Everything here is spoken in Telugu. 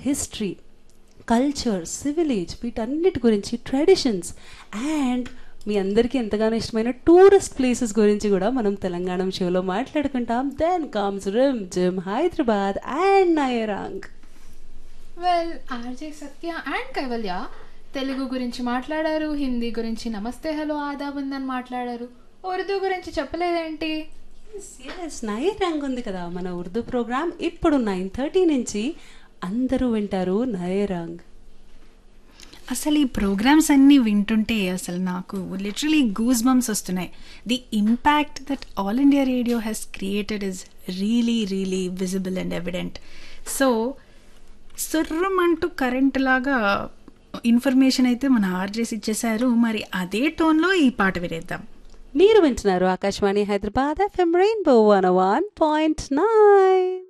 హిస్టరీ కల్చర్ సివిలేజ్ వీటన్నిటి గురించి ట్రెడిషన్స్ అండ్ మీ అందరికీ ఎంతగానో ఇష్టమైన టూరిస్ట్ ప్లేసెస్ గురించి కూడా మనం తెలంగాణ షోలో మాట్లాడుకుంటాం then comes Rimjhim Hyderabad and Nayarang well RJ Satya and Kaivalya Telugu గురించి మాట్లాడారు హిందీ గురించి నమస్తే హలో ఆదాబ్ ఉందని మాట్లాడారు ఉర్దూ గురించి చెప్పలేదేంటి ఎస్ నయరాంగ్ ఉంది కదా మన ఉర్దూ ప్రోగ్రామ్ ఇప్పుడు నైన్ థర్టీ నుంచి అందరూ వింటారు నయరాంగ్ అసలు ఈ ప్రోగ్రామ్స్ అన్నీ వింటుంటే అసలు నాకు లిటరలీ గూస్ బంప్స్ వస్తున్నాయి the impact that All India Radio has created is really really visible and evident so సుర్రం అంటూ కరెంట్ లాగా ఇన్ఫర్మేషన్ అయితే మన ఆర్జేస్ ఇచ్చేశారు మరి అదే టోన్లో ఈ పాట వినేద్దాం మీరు వింటున్నారు Akashvani Hyderabad FM Rainbow one one point nine